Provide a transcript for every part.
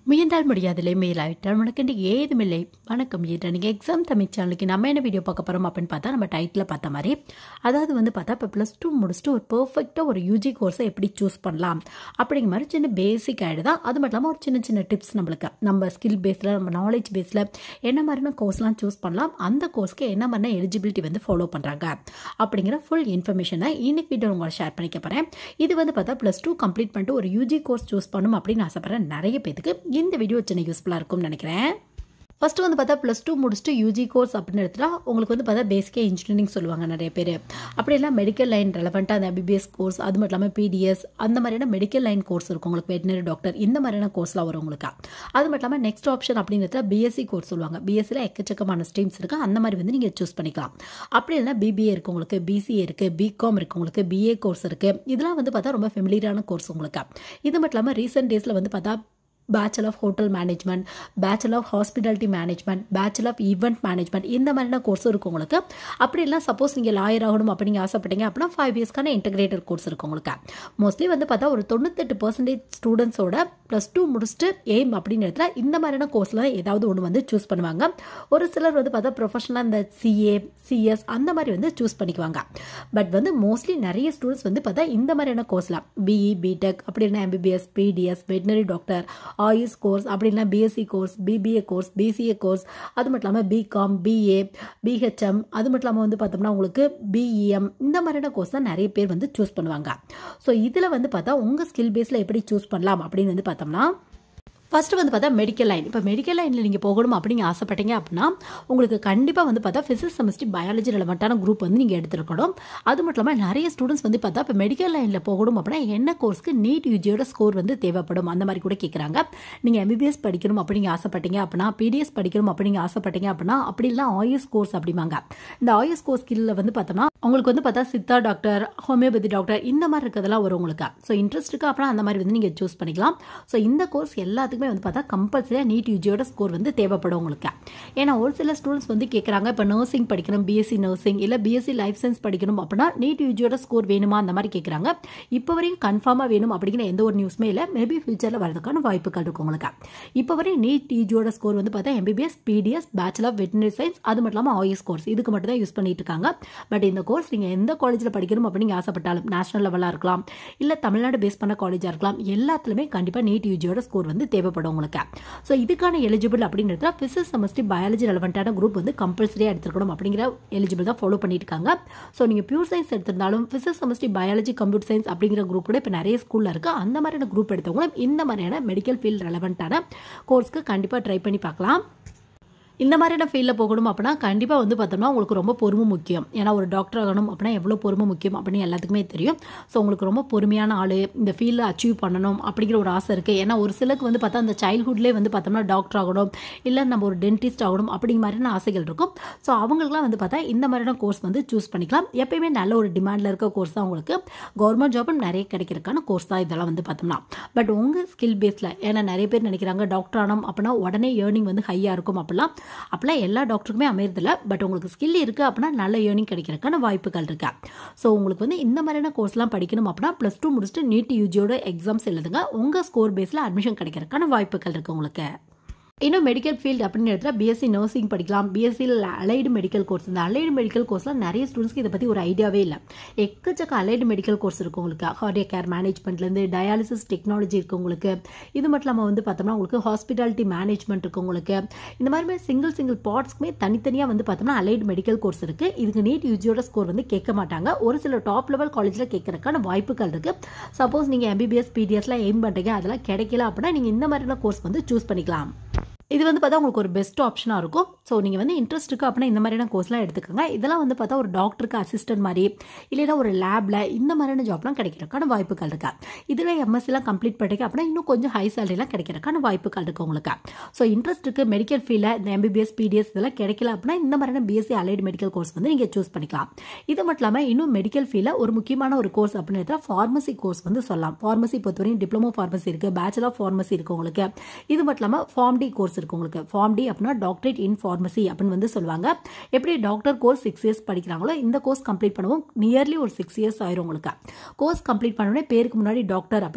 முயன்றால் முடியாதில்லை மேலாயிட்டால் உனக்கு ஏதுமில்லை வணக்கம் ஏற்ற நீங்கள் எக்ஸாம் தமிழ் சேனலுக்கு நம்ம என்ன வீடியோ பார்க்க போகிறோம் அப்படின்னு பார்த்தா நம்ம டைட்டில் பார்த்த மாதிரி அதாவது வந்து பார்த்தா இப்போ ப்ளஸ் டூ முடிச்சுட்டு ஒரு பர்ஃபெக்டாக ஒரு யூஜி கோர்ஸை எப்படி சூஸ் பண்ணலாம் அப்படிங்கிற மாதிரி சின்ன பேசிக் ஆகிடு தான் அது மட்டும் இல்லாமல் ஒரு சின்ன சின்ன டிப்ஸ் நம்மளுக்கு நம்ம ஸ்கில் பேஸில் நம்ம நாலேஜ் பேஸில் என்ன மாதிரியான கோர்ஸ்லாம் சூஸ் பண்ணலாம் அந்த கோர்ஸ்க்கு என்ன மாதிரியான எலிஜிபிலிட்டி வந்து ஃபாலோ பண்ணுறாங்க அப்படிங்கிற ஃபுல் இன்ஃபர்மேஷனை இன்னைக்கு வீடியோ உங்களை ஷேர் பண்ணிக்க போகிறேன் இது வந்து பார்த்தா ப்ளஸ் டூ கம்ப்ளீட் பண்ணிட்டு ஒரு யூஜி கோர்ஸ் சூஸ் பண்ணணும் அப்படின்னு ஆசைப்படுறேன் நிறைய பேத்துக்கு இந்த வீடியோ சின்ன யூஸ்ஃபுல்லாக இருக்கும்னு நினைக்கிறேன் ஃபஸ்ட்டு வந்து பார்த்தா ப்ளஸ் டூ முடிச்சுட்டு யூஜி கோர்ஸ் அப்படின்னு எடுத்துட்டா உங்களுக்கு வந்து பார்த்தா பேசிக்காக இன்ஜினியரிங் சொல்லுவாங்க நிறைய பேர் அப்படி எல்லாம் மெடிக்கல் லைன் ரெலவெண்ட்டாக அந்த எம்பிபிஎஸ் கோர்ஸ் அது மட்டும் இல்லாமல் பிடிஎஸ் அந்த மாதிரியான மெடிக்கல் லைன் கோர்ஸ் இருக்கும் உங்களுக்கு வெட்டினரி டாக்டர் இந்த மாதிரியான கோர்ஸ்லாம் வரும் உங்களுக்கு அது மட்டும் இல்லாமல் நெக்ஸ்ட் ஆப்ஷன் அப்படின்னு பிஎஸ்சி கோர்ஸ் சொல்லுவாங்க பிஎஸ்சியில் எக்கச்சக்கமான ஸ்ட்ரீம்ஸ் இருக்குது அந்த மாதிரி வந்து நீங்கள் சூஸ் பண்ணிக்கலாம் அப்படி இல்லைனா பிபிஏ இருக்குது உங்களுக்கு பிசிஏ இருக்குது பிகாம் இருக்குது உங்களுக்கு பிஏ கோர்ஸ் இருக்குது இதெல்லாம் வந்து பார்த்தா ரொம்ப ஃபெமிலியரான கோர்ஸ் உங்களுக்கு இது மட்டும் இல்லாமல் ரீசெண்ட் டேஸில் வந்து பார்த்தா bachelor of hotel management bachelor of hospitality management bachelor of event management இந்த மாதிரியான கோர்ஸ் இருக்கும் உங்களுக்கு அப்படி இல்லை சப்போஸ் நீங்கள் லாயர் ஆகணும் அப்படின்னு ஆசைப்பட்டீங்க அப்படின்னா ஃபைவ் இயர்ஸ்க்கான இன்டகிரேட்டட் கோர்ஸ் இருக்கும் உங்களுக்கு மோஸ்ட்லி வந்து பார்த்தா ஒரு தொண்ணூத்தெட்டு பர்சன்டேஜ் ஸ்டூடெண்ட்ஸோட ப்ளஸ் டூ முடிச்சுட்டு எய்ம் அப்படின்னு இடத்துல இந்த மாதிரியான கோர்ஸில் ஏதாவது ஒன்று வந்து சூஸ் பண்ணுவாங்க ஒரு சிலர் வந்து பார்த்தா ப்ரொஃபஷனலாக இந்த சிஏ சிஎஸ் அந்த மாதிரி வந்து சூஸ் பண்ணிக்குவாங்க பட் வந்து மோஸ்ட்லி நிறைய ஸ்டூடெண்ட்ஸ் வந்து பார்த்தா இந்த மாதிரியான கோர்ஸில் பிஇ பிடெக் அப்படி இல்லைனா MBBS BDS veterinary doctor AYUSH course அப்படின்னா BSc course BBA course BCA course அது மட்டும் இல்லாமல் பிகாம் பிஏ பிஹெச்எம் அது மட்டும் இல்லாமல் வந்து பார்த்தோம்னா உங்களுக்கு பிஇஎம் இந்த மாதிரியான கோர்ஸ் தான் நிறைய பேர் வந்து சூஸ் பண்ணுவாங்க ஸோ இதில் வந்து பார்த்தா உங்கள் ஸ்கில் பேஸில் எப்படி சூஸ் பண்ணலாம் அப்படின்னு வந்து பார்த்தோம்னா ஃபஸ்ட்டு வந்து பார்த்தா மெடிக்கல் லைன் இப்போ மெடிக்கல் லைனில் நீங்கள் போகணும் அப்படிங்க ஆசைப்பட்டீங்க அப்படின்னா உங்களுக்கு கண்டிப்பாக வந்து பார்த்தா ஃபிசிக்ஸ் செமிஸ்ட்ரி பயாலஜி ரெலவெண்ட்டான குரூப் வந்து நீங்கள் எடுத்துருக்கணும் அது மட்டும் இல்லாமல் நிறைய ஸ்டூடெண்ட்ஸ் வந்து பார்த்தா இப்போ மெடிக்கல் லைனில் போகணும் அப்படின்னா என்ன கோர்ஸ்க்கு நீட் யூஜியோட ஸ்கோர் வந்து தேவைப்படும் அந்த மாதிரி கூட கேட்குறாங்க நீங்கள் எம்பிபிஎஸ் படிக்கணும் அப்படிங்க ஆசைப்பட்டீங்க அப்படின்னா பிடிஎஸ் படிக்கணும் அப்படிங்க ஆசைப்பட்டீங்க அப்படின்னா அப்படி இல்லை ஆயுஸ் கோர்ஸ் அப்படிம்பாங்க இந்த ஆயுஸ் கோர்ஸ் ஸ்கில்ல வந்து பார்த்தோம்னா உங்களுக்கு வந்து பார்த்தா சித்தா டாக்டர் ஹோமியோபதி டாக்டர் இந்த மாதிரி இருக்கிறதெல்லாம் வரும் உங்களுக்கு ஸோ இன்ட்ரெஸ்ட் இருக்கு அப்படின்னா அந்த மாதிரி வந்து நீங்கள் சூஸ் பண்ணிக்கலாம் ஸோ இந்த கோர்ஸ் எல்லாத்துக்குமே வந்து பார்த்தா கம்பல்சரியாக நீட் யூஜியோட ஸ்கோர் வந்து தேவைப்படும் உங்களுக்கு ஏன்னா ஒரு சில ஸ்டூடெண்ட்ஸ் வந்து கேட்குறாங்க இப்போ நர்சிங் படிக்கணும் பிஎஸ்சி நர்சிங் இல்லை பிஎஸ்சி லைஃப் சயின்ஸ் படிக்கணும் அப்படின்னா நீட் யூஜியோட ஸ்கோர் வேணுமா அந்த மாதிரி கேட்குறாங்க இப்போ வரையும் கன்ஃபார்மாக வேணும் அப்படிங்கிற எந்த ஒரு நியூஸுமே இல்லை மேபி ஃபியூச்சரில் வரதுக்கான வாய்ப்புகள் இருக்கும் உங்களுக்கு இப்போ வரையும் நீட் யூஜியோட ஸ்கோர் வந்து பார்த்தா MBBS BDS bachelor veterinary science அது மட்டும் இல்லாமல் ஆயுஸ் கோர்ஸ் இதுக்கு மட்டும் தான் யூஸ் பண்ணிட்டு இருக்காங்க பட் இந்த கோர்ஸ் நீங்கள் எந்த காலேஜில் படிக்கணும் அப்படின்னு ஆசைப்பட்டாலும் நேஷனல் லெவலாக இருக்கலாம் இல்லை தமிழ்நாடு பேஸ் பண்ண காலேஜாக இருக்கலாம் எல்லாத்துலேயுமே கண்டிப்பாக நீட் யூஜியோட ஸ்கோர் வந்து தேவைப்படும் உங்களுக்கு ஸோ இதுக்கான எலிஜிபிள் அப்படிங்கிறதுல ஃபிசிக்ஸ் செமஸ்ட்ரி பயாலஜி ரெலவெண்ட்டான குரூப் வந்து கம்பல்சரியாக எடுத்துருக்கணும் அப்படிங்கிற எலிஜிபிள் தான் ஃபாலோ பண்ணிட்டு இருக்காங்க ஸோ நீங்கள் பியூர் சயின்ஸ் எடுத்திருந்தாலும் physics chemistry biology computer science அப்படிங்கிற குரூப் கூட இப்போ நிறைய ஸ்கூலில் இருக்குது அந்த மாதிரியான குரூப் எடுத்தவங்களும் இந்த மாதிரியான மெடிக்கல் ஃபீல்ட் ரெலவெண்ட்டான கோர்ஸ்க்கு கண்டிப்பாக ட்ரை பண்ணி பார்க்கலாம் இந்த மாதிரியான ஃபீல்டில் போகணும் அப்படின்னா கண்டிப்பாக வந்து பார்த்தோம்னா உங்களுக்கு ரொம்ப பொறுமை முக்கியம் ஏன்னா ஒரு டாக்டர் ஆகணும் அப்படின்னா எவ்வளோ பொறுமை முக்கியம் அப்படின்னு எல்லாத்துக்குமே தெரியும் ஸோ உங்களுக்கு ரொம்ப பொறுமையான ஆள் இந்த ஃபீல்டில் அச்சீவ் பண்ணணும் அப்படிங்கிற ஒரு ஆசை இருக்குது ஏன்னா ஒரு சிலருக்கு வந்து பார்த்தா அந்த சைல்ட்ஹுட்லேயே வந்து பார்த்தோம்னா டாக்டர் ஆகணும் இல்லை நம்ம ஒரு டென்டிஸ்ட் ஆகணும் அப்படிங்கிற மாதிரியான ஆசைகள் இருக்கும் ஸோ அவங்களுக்குலாம் வந்து பார்த்தா இந்த மாதிரியான கோர்ஸ் வந்து சூஸ் பண்ணிக்கலாம் எப்பயுமே நல்ல ஒரு டிமாண்டில் இருக்க கோர்ஸ் தான் உங்களுக்கு கவர்மெண்ட் ஜாபும் நிறைய கிடைக்கிறதுக்கான கோர்ஸ் தான் இதெல்லாம் வந்து பார்த்தோம்னா பட் உங்கள் ஸ்கில் பேஸில் ஏன்னா நிறைய பேர் நினைக்கிறாங்க டாக்டர் ஆனோம் அப்படின்னா உடனே ஏர்னிங் வந்து ஹையாக இருக்கும் அப்படிலாம் அப்போலாம் எல்லா டாக்டருக்குமே அமையறதில்ல பட் உங்களுக்கு ஸ்கில் இருக்குது அப்படின்னா நல்ல ஏர்னிங் கிடைக்கிறதுக்கான வாய்ப்புகள் இருக்கு ஸோ உங்களுக்கு வந்து இந்த மாதிரியான கோர்ஸ்லாம் படிக்கணும் அப்படின்னா ப்ளஸ் டூ முடிச்சுட்டு நீட் யூஜியோட எக்ஸாம்ஸ் எழுதுங்க உங்கள் ஸ்கோர் பேஸில் அட்மிஷன் கிடைக்கிறதுக்கான வாய்ப்புகள் இருக்குது உங்களுக்கு இன்னும் மெடிக்கல் ஃபீல்டு அப்படின்னு இடத்துல பிஎஸ்சி நர்சிங் படிக்கலாம் பிஎஸ்சி அலைடு மெடிக்கல் கோர்ஸ் இந்த அலைடு மெடிக்கல் கோர்ஸ்லாம் நிறைய ஸ்டூடெண்ட்ஸ்க்கு இதை பற்றி ஒரு ஐடியாவே இல்லை எக்கச்சக்க அலைடு மெடிக்கல் கோர்ஸ் இருக்கும் உங்களுக்கு ஹார்டியா கேர் மேனேஜ்மெண்ட்லேருந்து டயாலிசிஸ் டெக்னாலஜி இருக்குது உங்களுக்கு இது மட்டும் இல்லாமல் வந்து பார்த்தோம்னா உங்களுக்கு ஹாஸ்பிட்டாலிட்டி மேனேஜ்மெண்ட் இருக்குது உங்களுக்கு இந்த மாதிரி சிங்கிள் சிங்கிள் பார்ட்ஸ்க்குமே தனித்தனியாக வந்து பார்த்தோம்னா அலைடு மெடிக்கல் கோர்ஸ் இருக்குது இதுக்கு நீட் யூஜியோட ஸ்கோர் வந்து கேட்க மாட்டாங்க ஒரு சில டாப் லெவல் காலேஜில் கேட்கறதுக்கான வாய்ப்புகள் இருக்குது சப்போஸ் நீங்கள் எம்பிபிஎஸ் பிடிஎஸ்லாம் எய்ம் பண்ணுறீங்க அதெல்லாம் கிடைக்கல அப்படின்னா நீங்கள் இந்த மாதிரியான கோர்ஸ் வந்து சூஸ் பண்ணிக்கலாம் இது வந்து பார்த்தா உங்களுக்கு ஒரு பெஸ்ட் ஆப்ஷனாக இருக்கும் ஸோ நீங்கள் வந்து இன்ட்ரெஸ்ட் இருக்குது அப்படின்னா இந்த மாதிரியான கோர்ஸ்லாம் எடுத்துக்கோங்க இதெல்லாம் வந்து பார்த்தா ஒரு டாக்டருக்கு அசிஸ்டன்ட் மாதிரி இல்லைன்னா ஒரு லேபில் இந்த மாதிரியான ஜாப்லாம் கிடைக்கிறதுக்கான வாய்ப்புகள் இருக்கா இதில் எம்எஸ்சிலாம் கம்ப்ளீட் பண்ணிக்க அப்படின்னா இன்னும் கொஞ்சம் ஹை சேலரிலாம் கிடைக்கிறதுக்கான வாய்ப்புகள் இருக்குது உங்களுக்கு ஸோ இன்ட்ரெஸ்ட் இருக்குது மெடிக்கல் ஃபீல்டில் இந்த எம்பிபிஎஸ் பிடிஎஸ் இதெல்லாம் கிடைக்கல அப்படின்னா இந்த மாதிரியான பிஎஸ்சி அலைடு மெடிக்கல் கோர்ஸ் வந்து நீங்கள் சூஸ் பண்ணிக்கலாம் இது மட்டும் இல்லாமல் இன்னும் மெடிக்கல் ஃபீல்டில் ஒரு முக்கியமான ஒரு கோர்ஸ் அப்படின்னு ஃபார்மசி கோர்ஸ் வந்து சொல்லலாம் ஃபார்மசி பொறுத்தவரைக்கும் டிப்ளமோ ஃபார்மசி இருக்குது பேச்சுலர் ஃபார்மசி இருக்குது உங்களுக்கு இது மட்டும் இல்லாமல் ஃபார்ம் டி கோர்ஸ் இருக்கு உங்களுக்கு ஃபார்ம் டி அப்படின்னா டாக்டரேட் இன் ஃபார்மசி அப்படின்னு வந்து சொல்லுவாங்க எப்படி டாக்டர் கோர்ஸ் சிக்ஸ் இயர்ஸ் படிக்கிறாங்களோ இந்த கோர்ஸ் கம்ப்ளீட் பண்ணவும் நியர்லி ஒரு சிக்ஸ் இயர்ஸ் ஆயிரும் உங்களுக்கு கோர்ஸ் கம்ப்ளீட் பண்ணோடனே பேருக்கு முன்னாடி டாக்டர் அப்படின்னு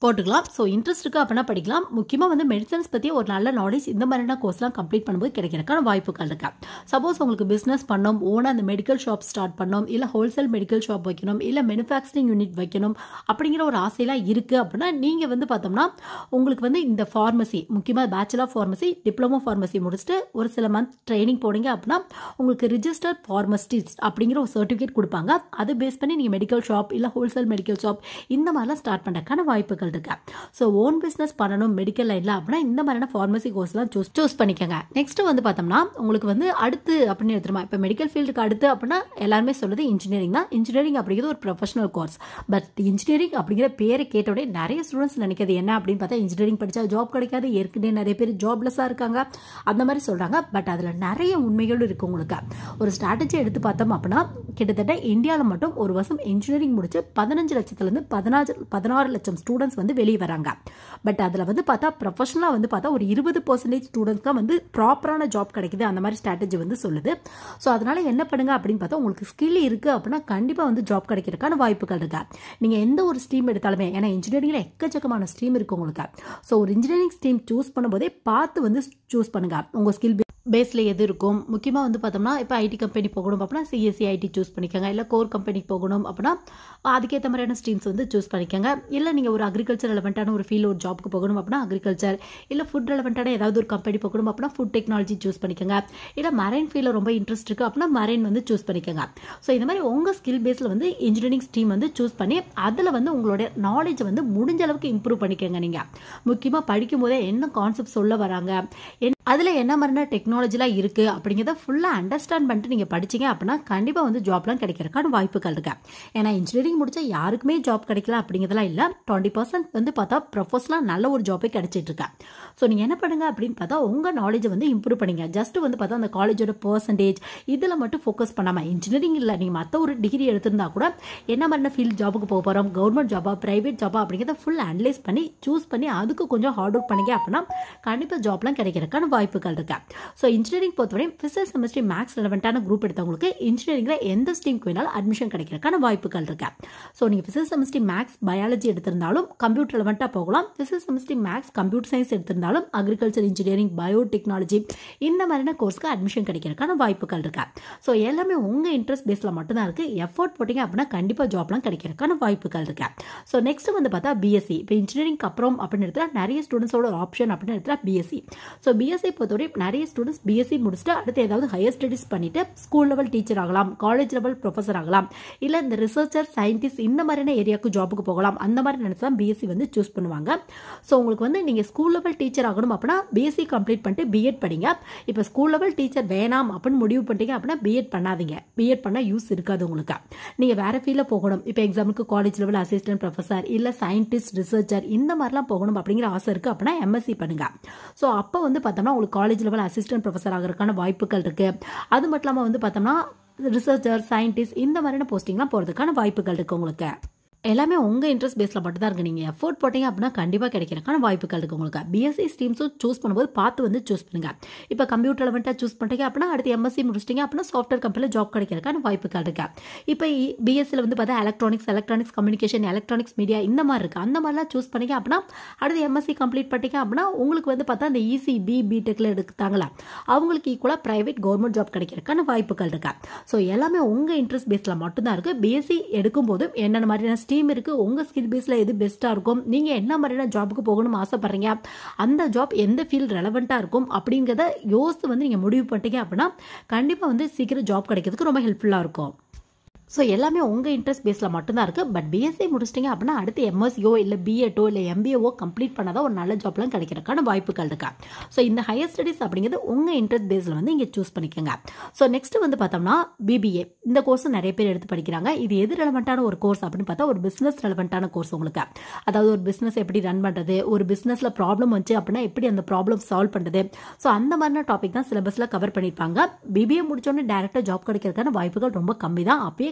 போட்டுக்கலாம் ஸோ இன்ட்ரெஸ்ட் இருக்குது அப்படின்னா படிக்கலாம் முக்கியமாக வந்து மெடிசன்ஸ் பற்றி ஒரு நல்ல நாலேஜ் இந்த மாதிரியான கோர்ஸ்லாம் கம்ப்ளீட் பண்ணும்போது கிடைக்கிறதுக்கான வாய்ப்புகள் இருக்கு சப்போஸ் உங்களுக்கு பிஸ்னஸ் பண்ணோம் ஓனாக அந்த மெடிக்கல் ஷாப் ஸ்டார்ட் பண்ணோம் இல்லை ஹோல்சேல் மெடிக்கல் ஷாப் வைக்கணும் இல்லை மேனுஃபேக்சரிங் யூனிட் வைக்கணும் அப்படிங்கிற ஒரு ஆசையெல்லாம் இருக்குது அப்படின்னா நீங்கள் வந்து பார்த்தோம்னா உங்களுக்கு வந்து இந்த ஃபார்மசி முக்கியமாக பேச்சுலர் ஃபார்மசி டிப்ளமோ ஃபார்மசி முடிச்சுட்டு ஒரு சில மந்த் ட்ரைனிங் போனீங்க அப்படின்னா உங்களுக்கு ரிஜிஸ்டர் ஃபார்மசிஸ்ட் அப்படிங்கிற ஒரு சர்டிஃபிகேட் கொடுப்பாங்க அதை பேஸ் பண்ணி நீங்கள் மெடிக்கல் ஷாப் இல்லை ஹோல்சேல் மெடிக்கல் ஷாப் இந்த மாதிரிலாம் ஸ்டார்ட் பண்ணுறதுக்கான வாய்ப்புகள் இருக்கு ஸோ ஓன் பிஸ்னஸ் பண்ணணும் மெடிக்கல் லைனில் அப்படின்னா இந்த மாதிரியான ஃபார்மசி கோர்ஸ்லாம் சூஸ் சூஸ் பண்ணிக்கோங்க நெக்ஸ்ட் வந்து பார்த்தோம்னா உங்களுக்கு வந்து அடுத்து அப்படின்னு எடுத்துருமா இப்போ மெடிக்கல் ஃபீல்டுக்கு அடுத்து அப்படின்னா எல்லாருமே சொல்லுது இன்ஜினியரிங் தான் இன்ஜினியரிங் அப்படிங்கிறது ஒரு ப்ரொஃபஷனல் கோர்ஸ் பட் இன்ஜினியரிங் அப்படிங்கிற பேரை கேட்டோடனே நிறைய ஸ்டூடெண்ட்ஸ் நினைக்கிறது என்ன அப்படின்னு பார்த்தா இன்ஜினியரிங் படித்தா ஜாப் கிடைக்காது ஏற்கனவே நிறைய பேர் ஜாப்லெஸ்ஸாக இருக்காங்க அந்த மாதிரி சொல்கிறாங்க பட் அதில் நிறைய உண்மைகளும் இருக்குது உங்களுக்கு ஒரு ஸ்ட்ராட்டஜி எடுத்து பார்த்தோம் அப்படின்னா கிட்டத்தட்ட இந்தியாவில் மட்டும் ஒரு வருஷம் இன்ஜினியரிங் முடிச்சு பதினஞ்சு லட்சத்துலேருந்து பதினாறு பதினாறு லட்சம் ஸ்டூடெண்ட்ஸ் வந்து வெளியே வராங்க பட் அதில் வந்து பார்த்தா ப்ரொஃபஷனலாக வந்து பார்த்தா ஒரு இருபது பர்சன்டேஜ் ஸ்டூடெண்ட்ஸ் தான் வந்து ப்ராப்பரான ஜாப் கிடைக்குது அந்த மாதிரி ஸ்ட்ராட்டஜி வந்து சொல்லுது ஸோ அதனால் என்ன பண்ணுங்க அப்படின்னு பார்த்தா உங்களுக்கு ஸ்கில் இருக்குது அப்படின்னா கண்டிப்பாக வந்து ஜாப் கிடைக்கிறதுக்கான வாய்ப்புகள் இருக்கு நீங்கள் எந்த ஒரு ஸ்ட்ரீம் எடுத்தாலுமே ஏன்னா இன்ஜினியரிங்கில் எக்கச்சக்கமான ஸ்ட்ரீம் இருக்குது உங்களுக்கு ஸோ ஒரு இன்ஜினியரிங் ஸ்ட்ரீம் சூஸ் பண்ணும்போதே பார்த்து வந்து சூஸ் பண்ணுங்க உங்கள் ஸ்கில் பேஸில் எது இருக்கும் முக்கியமாக வந்து பார்த்தோம்னா இப்போ ஐடி கம்பெனி போகணும் அப்படின்னா சிஎஸ்சி ஐடி சூஸ் பண்ணிக்கோங்க இல்லை கோர் கம்பெனிக்கு போகணும் அப்படின்னா அதுக்கேற்ற மாதிரியான ஸ்ட்ரீம்ஸ் வந்து சூஸ் பண்ணிக்கோங்க இல்லை நீங்கள் ஒரு அக்ரிகல்ச்சர் ரெலவெண்ட்டான ஒரு ஃபீல்டு ஒரு ஜாப்க்கு போகணும் அப்படின்னா அக்ரிகல்ச்சர் இல்லை ஃபுட் ரெலவெண்ட்டான ஏதாவது ஒரு கம்பெனி போகணும் அப்படின்னா ஃபுட் டெக்னாலஜி சூஸ் பண்ணிக்கோங்க இல்லை மரைன் ஃபீல்டில் ரொம்ப இன்ட்ரெஸ்ட் இருக்குது அப்படின்னா மரைன் வந்து சூஸ் பண்ணிக்கோங்க ஸோ இந்த மாதிரி உங்கள் ஸ்கில் பேஸில் வந்து இன்ஜினியரிங் ஸ்ட்ரீம் வந்து சூஸ் பண்ணி அதில் வந்து உங்களுடைய நாலேஜ் வந்து முடிஞ்ச அளவுக்கு இம்ப்ரூவ் பண்ணிக்கோங்க நீங்கள் முக்கியமாக படிக்கும் போதே என்ன கான்செப்ட் சொல்ல வராங்க அதில் என்ன மாதிரியான டெக்னாலஜிலாம் இருக்குது அப்படிங்கிறத ஃபுல்லாக அண்டர்ஸ்டாண்ட் பண்ணிட்டு நீங்கள் படிச்சீங்க அப்படின்னா கண்டிப்பாக வந்து ஜாப்லாம் கிடைக்கிறதுக்கான வாய்ப்புகள் இருக்கு ஏன்னா இன்ஜினியரிங் முடிச்சா யாருக்குமே ஜாப் கிடைக்கல அப்படிங்கிறதுலாம் இல்லை டுவெண்ட்டி பர்சன்ட் வந்து பார்த்தா ப்ரொஃபஸ்லாம் நல்ல ஒரு ஜாப்பே கிடைச்சிட்டு இருக்கா ஸோ நீங்கள் என்ன பண்ணுங்க அப்படின்னு பார்த்தா உங்கள் நாலேஜை வந்து இம்ப்ரூவ் பண்ணுங்க ஜஸ்ட் வந்து பார்த்தா அந்த காலேஜோட பர்சன்டேஜ் இதில் மட்டும் ஃபோக்கஸ் பண்ணாமல் இன்ஜினியரிங் இல்லை நீங்கள் மற்ற ஒரு டிகிரி எடுத்திருந்தா கூட என்ன மாதிரியான ஃபீல்ட் ஜாபுக்கு போக போகிறோம் கவர்மெண்ட் ஜாபா ப்ரைவேட் ஜாபா அப்படிங்கிறத ஃபுல் அனலைஸ் பண்ணி சூஸ் பண்ணி அதுக்கு கொஞ்சம் ஹார்ட் ஒர்க் பண்ணீங்க அப்படின்னா கண்டிப்பாக ஜாப்லாம் கிடைக்கிறதுக்கான வாய்ப்புகள் இருக்கு ஸோ இன்ஜினியரிங் பொறுத்தவரை ஃபிசிக்ஸ் செமஸ்ட்ரி மேக்ஸ் ரெலவெண்ட்டான குரூப் எடுத்தவங்களுக்கு இன்ஜினியரிங்கில் எந்த ஸ்ட்ரீம்க்கு வேணாலும் அட்மிஷன் கிடைக்கிறதுக்கான வாய்ப்புகள் இருக்கு ஸோ நீங்கள் ஃபிசிக்ஸ் செமஸ்ட்ரி மேக்ஸ் பயாலஜி எடுத்திருந்தாலும் கம்ப்யூட்டர் ரெலவெண்ட்டாக போகலாம் physics chemistry maths computer science எடுத்திருந்தாலும் அக்ரிகல்ச்சர் இன்ஜினியரிங் பயோடெக்னாலஜி இந்த மாதிரியான கோர்ஸ்க்கு அட்மிஷன் கிடைக்கிறதுக்கான வாய்ப்புகள் இருக்கு ஸோ எல்லாமே உங்கள் இன்ட்ரெஸ்ட் பேஸில் மட்டும்தான் இருக்கு எஃபோர்ட் போட்டிங்க அப்படின்னா கண்டிப்பாக ஜாப்லாம் கிடைக்கிறதுக்கான வாய்ப்புகள் இருக்கு ஸோ நெக்ஸ்ட் வந்து பார்த்தா பிஎஸ்சி இப்போ இன்ஜினியரிங் அப்புறம் அப்படின்னு எடுத்தா நிறைய ஸ்டூடெண்ட்ஸோட ஒரு ஆப்ஷன் அப்படின்னு எடுத்தா பிஎஸ்சி ஸோ பிஎஸ்சி பொறுத்தவரை நிறைய ஸ்டூடெண்ட்ஸ் பிஎஸ்சி முடிச்சுட்டு அடுத்து ஏதாவது ஹையர் ஸ்டடிஸ் பண்ணிட்டு ஸ்கூல் லெவல் டீச்சர் ஆகலாம் காலேஜ் லெவல் ப்ரொஃபஸர் ஆகலாம் இல்லை இந்த ரிசர்ச்சர் சயின்டிஸ்ட் இந்த மாதிரியான ஏரியாவுக்கு ஜாபுக்கு போகலாம் அந்த மாதிரி நினைச்சு தான் பிஎஸ்சி வந்து சூஸ் பண்ணுவாங்க ஸோ உங்களுக்கு வந்து நீங்கள் ஸ்கூல் லெவல் டீச்சர் ஆகணும் அப்படின்னா பிஎஸ்சி கம்ப்ளீட் பண்ணிட்டு பிஎட் படிங்க இப்போ ஸ்கூல் லெவல் டீச்சர் வேணாம் அப்படின்னு முடிவு பண்ணிட்டீங்க அப்படின்னா பிஎட் பண்ணாதீங்க பிஎட் பண்ணால் யூஸ் இருக்காது உங்களுக்கு நீங்கள் வேற ஃபீல்டில் போகணும் இப்போ எக்ஸாம்பிளுக்கு காலேஜ் லெவல் அசிஸ்டன்ட் ப்ரொஃபஸர் இல்லை சயின்டிஸ்ட் ரிசர்ச்சர் இந்த மாதிரிலாம் போகணும் அப்படிங்கிற ஆசை இருக்குது அப்படின்னா எம்எஸ்சி பண்ணுங்க ஸோ அப்போ வந்து பார்த்தோம்னா உங்களுக்கு காலேஜ் லெவல் அசிஸ்டன்ட் ப்ரொஃபஸர் ஆகிறதுக்கான வாய்ப்புகள் இருக்குது அது மட்டும் இல்லாமல் வந்து பார்த்தோம்னா ரிசர்ச்சர் சயின்டிஸ்ட் இந்த மாதிரியான போஸ்டிங்லாம் போகிறதுக்கான வாய்ப்புகள் இருக்குது உங்களுக்கு எல்லாமே உங்கள் இன்ட்ரெஸ்ட் பேஸில் மட்டும் தான் இருக்குது நீங்கள் எஃபோர்ட் போட்டீங்க அப்படின்னா கண்டிப்பாக கிடைக்கிறக்கான வாய்ப்புகள் இருக்குது உங்களுக்கு பிஎஸ்சி ஸ்ட்ரீம்ஸும் சூஸ் பண்ணும்போது பார்த்து வந்து சூஸ் பண்ணுங்கள் இப்போ கம்ப்யூட்டர் லெவன்ட்டாக சூஸ் பண்ணிட்டீங்க அப்படின்னா அடுத்து எம்எஸ்சி முடிச்சிட்டிங்க அப்படின்னா சாஃப்ட்வேர் கம்பெனியில் ஜாப் கிடைக்கிறக்கான வாய்ப்புகள் இருக்கு இப்போ பிஎஸ்சியில் வந்து பார்த்தா electronics electronics communication electronics media இந்த மாதிரி இருக்குது அந்த மாதிரிலாம் சூஸ் பண்ணிங்க அப்படின்னா அடுத்து எம்எஸ்சி கம்ப்ளீட் பண்ணிட்டீங்க அப்படின்னா உங்களுக்கு வந்து பார்த்தா இந்த இசி பி பிடெக்கில் எடுத்தாங்களா அவங்களுக்கு ஈக்குவலாக ப்ரைவேட் கவர்மெண்ட் ஜாப் கிடைக்கிறக்கான வாய்ப்புகள் இருக்கு ஸோ எல்லாமே உங்கள் இன்ட்ரெஸ்ட் பேஸில் மட்டும்தான் இருக்குது பிஎஸ்சி எடுக்கும்போது என்னென்ன மாதிரியான ஸ்ட்ரீம் இருக்குது உங்கள் ஸ்கில் பேஸில் எது பெஸ்ட்டாக இருக்கும் நீங்கள் என்ன மாதிரியான ஜாபுக்கு போகணும்னு ஆசைப்பட்றீங்க அந்த ஜாப் எந்த ஃபீல்ட் ரெலவெண்ட்டாக இருக்கும் அப்படிங்கிறத யோசித்து வந்து நீங்கள் முடிவு பண்ணிட்டீங்க அப்படின்னா கண்டிப்பாக வந்து சீக்கிரம் ஜாப் கிடைக்கிறதுக்கு ரொம்ப ஹெல்ப்ஃபுல்லாக இருக்கும் ஸோ எல்லாமே உங்கள் இன்ட்ரெஸ்ட் பேஸில் மட்டும்தான் இருக்குது பட் பிஎஸ்சி முடிச்சிட்டிங்க அப்படின்னா அடுத்து எம்எஸ்சியோ இல்லை பிஎட்டோ இல்லை எம்பிஏஓ கம்ப்ளீட் பண்ணாதான் ஒரு நல்ல ஜாப்லாம் கிடைக்கிறதுக்கான வாய்ப்புகள் இருக்கா ஸோ இந்த ஹையர் ஸ்டடீஸ் அப்படிங்கிறது உங்கள் இன்ட்ரெஸ்ட் பேஸில் வந்து இங்கே சூஸ் பண்ணிக்கோங்க ஸோ நெக்ஸ்ட் வந்து பார்த்தோம்னா பிபிஏ இந்த கோர்ஸ் நிறைய பேர் எடுத்து படிக்கிறாங்க இது எது ரெலவெண்ட்டான ஒரு கோர்ஸ் அப்படின்னு பார்த்தா ஒரு பிஸ்னஸ் ரெலவெண்ட்டான கோர்ஸ் உங்களுக்கு அதாவது ஒரு பிஸ்னஸ் எப்படி ரன் பண்ணுறது ஒரு பிஸ்னஸில் ப்ராப்ளம் வந்துச்சு அப்படின்னா எப்படி அந்த ப்ராப்ளம் சால்வ் பண்ணுறது ஸோ அந்த மாதிரியான டாபிக் தான் சிலபஸில் கவர் பண்ணியிருப்பாங்க பிபிஏ முடிச்சோடனே டேரெக்டாக ஜாப் கிடைக்கிறதுக்கான வாய்ப்புகள் ரொம்ப கம்மி தான் அப்பயே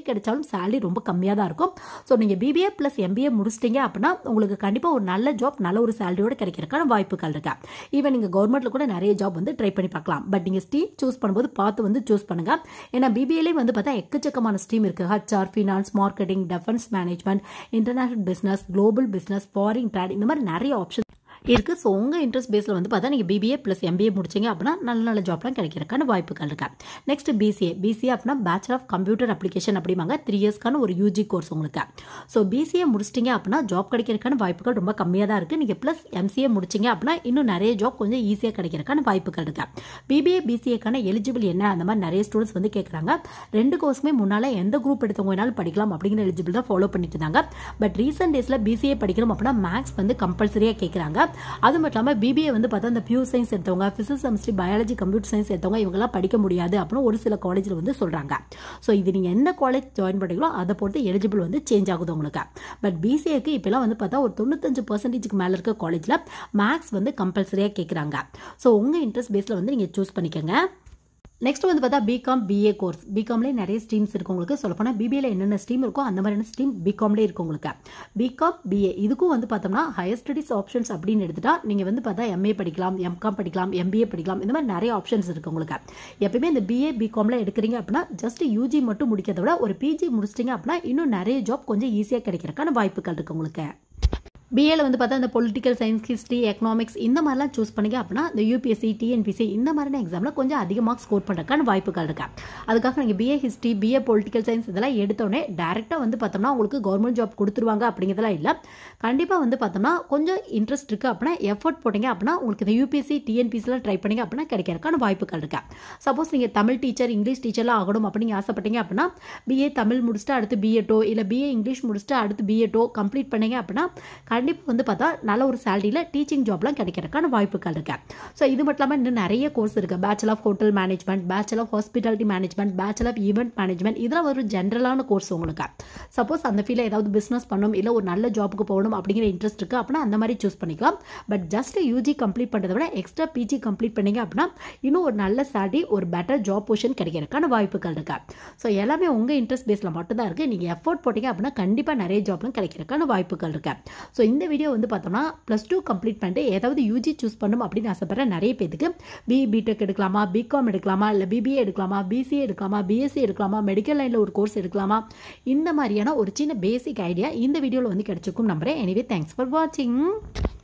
கிடைச்சாலும் சேலரி ரொம்ப கம்மியாக தான் இருக்கும் ஸோ நீங்கள் பிபிஏ ப்ளஸ் எம்பிஏ முடிச்சிட்டிங்க அப்படின்னா உங்களுக்கு கண்டிப்பாக ஒரு நல்ல ஜாப் நல்ல ஒரு சேலரியோட கிடைக்கிறதுக்கான வாய்ப்புகள் இருக்கு ஈவன் நீங்கள் கவர்மெண்ட்டில் கூட நிறைய ஜாப் வந்து ட்ரை பண்ணி பார்க்கலாம் பட் நீங்கள் ஸ்ட்ரீம் சூஸ் பண்ணும்போது பார்த்து வந்து சூஸ் பண்ணுங்க ஏன்னா பிபிஏலேயும் வந்து பார்த்தா எக்கச்சக்கமான ஸ்ட்ரீம் இருக்குது HR finance marketing defence management international business global business foreign trade இந்த மாதிரி நிறைய ஆப்ஷன் இருக்குது ஸோ உங்கள் இன்ட்ரெஸ்ட் பேஸில் வந்து பார்த்தா நீங்கள் பிபிஏ ப்ளஸ் எம்பிஏ முடிச்சிங்க அப்படின்னா நல்ல நல்ல ஜாப்லாம் கிடைக்கிறதுக்கான வாய்ப்புகள் இருக்கு நெக்ஸ்ட் பிசிஏ பிசிஏ அப்படின்னா பேச்சுலர் ஆஃப் கம்ப்யூட்டர் அப்ளிகேஷன் அப்படிம்பாங்க த்ரீ இயர்ஸ்க்கான ஒரு யூஜி கோர்ஸ் உங்களுக்கு ஸோ பிசிஏ முடிச்சிட்டிங்க அப்படின்னா ஜாப் கிடைக்கிறதுக்கான வாய்ப்புகள் ரொம்ப கம்மியாக தான் இருக்குது நீங்கள் ப்ளஸ் எம்சிஏ முடிச்சிங்க அப்படின்னா இன்னும் நிறைய ஜாப் கொஞ்சம் ஈஸியாக கிடைக்கிறதுக்கான வாய்ப்புகள் இருக்கு பிபிஏ பிசிஏக்கான எலிஜிபிள் என்ன அந்த மாதிரி நிறைய ஸ்டூடெண்ட்ஸ் வந்து கேட்குறாங்க ரெண்டு கோர்ஸுமே முன்னால் எந்த குரூப் எடுத்தவங்க வேணாலும் படிக்கலாம் அப்படிங்கிற எலிஜிபிள் தான் ஃபாலோ பண்ணிட்டு இருந்தாங்க பட் ரீசெண்ட் டேஸில் பிசிஏ படிக்கணும் அப்படின்னா மேக்ஸ் வந்து கம்பல்சரியாக கேட்குறாங்க அது மட்டும் இல்லாமல் பிபிஏ வந்து பார்த்தா இந்த பியூர் சயின்ஸ் எடுத்தவங்க physics chemistry biology computer science எடுத்தவங்க இவங்கெல்லாம் படிக்க முடியாது அப்படின்னு ஒரு சில காலேஜில் வந்து சொல்கிறாங்க ஸோ இது நீங்கள் எந்த காலேஜ் ஜாயின் பண்ணுறீங்களோ அதை பொறுத்து எலிஜிபிள் வந்து சேஞ்ச் ஆகுது உங்களுக்கு பட் பிசிஏக்கு இப்போலாம் வந்து பார்த்தா ஒரு தொண்ணூத்தஞ்சு பர்சன்டேஜுக்கு மேலே இருக்க காலேஜில் மேக்ஸ் வந்து கம்பல்சரியாக கேட்குறாங்க ஸோ உங்கள் இன்ட்ரெஸ்ட் பேஸில் வந்து நீங்கள் சூஸ் பண்ணிக்கோங்க நெக்ஸ்ட் வந்து பார்த்தா பிகாம் பிஏ கோர்ஸ் பிகாம்லேயே நிறைய ஸ்ட்ரீம்ஸ் இருக்கு உங்களுக்கு சொல்லப்போனால் பிபிஏல என்னென்ன ஸ்ட்ரீம் இருக்கோ அந்த மாதிரியான ஸ்ட்ரீம் பிகாம்லேயே இருக்கு உங்களுக்கு பிகாம் பிஏ இதுக்கும் வந்து பார்த்தோம்னா ஹையர் ஸ்டடிஸ் ஆப்ஷன்ஸ் அப்படின்னு எடுத்துட்டா நீங்கள் வந்து பார்த்தா எம்ஏ படிக்கலாம் எம்காம் படிக்கலாம் எம்பிஏ படிக்கலாம் இந்த மாதிரி நிறைய ஆப்ஷன்ஸ் இருக்கு உங்களுக்கு எப்பயுமே இந்த பிஏ பிகாம்ல எடுக்கிறீங்க அப்படின்னா ஜஸ்ட் யூஜி மட்டும் முடிக்கிறத விட ஒரு பிஜி முடிச்சிட்டிங்க அப்படின்னா இன்னும் நிறைய ஜாப் கொஞ்சம் ஈஸியாக கிடைக்கிறதுக்கான வாய்ப்புகள் இருக்கு உங்களுக்கு பிஏல வந்து பார்த்தா இந்த பொலிட்டிக்கல் சயின்ஸ் ஹிஸ்ட்ரி எக்கனாமிக்ஸ் இந்த மாதிரிலாம் சூஸ் பண்ணிங்க அப்படின்னா இந்த யூபிஎஸ்சி டிஎன்பிசி இந்த மாதிரியான எக்ஸாமில் கொஞ்சம் அதிகமாக ஸ்கோர் பண்ணுறதுக்கான வாய்ப்புகள் இருக்கு அதுக்காக நீங்கள் BA history BA political science இதெல்லாம் எடுத்தோடனே டேரெக்டாக வந்து பார்த்தோம்னா உங்களுக்கு கவர்மெண்ட் ஜாப் கொடுத்துருவாங்க அப்படிங்கிறதெல்லாம் இல்லை கண்டிப்பாக வந்து பார்த்தோம்னா கொஞ்சம் இன்ட்ரெஸ்ட் இருக்குது அப்படின்னா எஃபர்ட் போட்டிங்க அப்படின்னா உங்களுக்கு இந்த யூபிஎஸ்சி டிஎன்பிசிலாம் ட்ரை பண்ணிங்க அப்படின்னா கிடைக்கிறதுக்கான வாய்ப்புகள் இருக்கு சப்போஸ் நீங்கள் தமிழ் டீச்சர் இங்கிலீஷ் டீச்சர்லாம் ஆகணும் அப்படின்னு ஆசைப்பட்டீங்க அப்படின்னா பிஏ தமிழ் முடிச்சுட்டு அடுத்து பிஎட்டோ இல்லை பிஏ இங்கிலீஷ் முடிச்சுட்டு அடுத்து பிஎட்டோ கம்ப்ளீட் பண்ணீங்க அப்படின்னா கண்டிப்பாக வந்து பார்த்தா நல்ல ஒரு சேலரியில் டீச்சிங் ஜாப்லாம் கிடைக்கிறதுக்கான வாய்ப்புகள் இருக்கு ஸோ இது மட்டும் இல்லாமல் இன்னும் நிறைய கோர்ஸ் இருக்கு bachelor of hotel management bachelor of hospitality management bachelor of event management இதெல்லாம் ஒரு ஜென்ரலான கோர்ஸ் உங்களுக்கு சப்போஸ் அந்த ஃபீல்டில் ஏதாவது பிஸ்னஸ் பண்ணணும் இல்லை ஒரு நல்ல ஜாப்புக்கு போகணும் அப்படிங்கிற இன்ட்ரெஸ்ட் இருக்கு அப்படின்னா அந்த மாதிரி சூஸ் பண்ணிக்கலாம் பட் ஜஸ்ட் யூஜி கம்ப்ளீட் பண்ணுறதை விட எக்ஸ்ட்ரா பிஜி கம்ப்ளீட் பண்ணீங்க அப்படின்னா இன்னும் ஒரு நல்ல சேலரி ஒரு பெட்டர் ஜாப் பொசிஷன் கிடைக்கிறதுக்கான வாய்ப்புகள் இருக்கு ஸோ எல்லாமே உங்கள் இன்ட்ரெஸ்ட் பேஸில் மட்டும்தான் இருக்குது நீங்கள் எஃபோர்ட் போட்டிங்க அப்படின்னா கண்டிப்பாக நிறைய ஜாப்லாம் கிடைக்கிறதுக்கான வாய்ப்புகள் இருக்கு ஸோ இந்த வீடியோ வந்து பார்த்தோம்னா ப்ளஸ் டூ கம்ப்ளீட் பண்ணிட்டு ஏதாவது யூஜி சூஸ் பண்ணணும் அப்படின்னு ஆசைப்படுற நிறைய பேருக்கு பி பிடெக் எடுக்கலாமா பிகாம் எடுக்கலாமா இல்லை பிபிஏ எடுக்கலாமா பிசிஏ எடுக்கலாமா பிஎஸ்சி எடுக்கலாமா மெடிக்கல் லைனில் ஒரு கோர்ஸ் எடுக்கலாமா இந்த மாதிரியான ஒரு சின்ன பேசிக் ஐடியா இந்த வீடியோவில் வந்து கிடைச்சிருக்கும் நம்புறேன் எனிவே தேங்க்ஸ் ஃபார் வாட்சிங்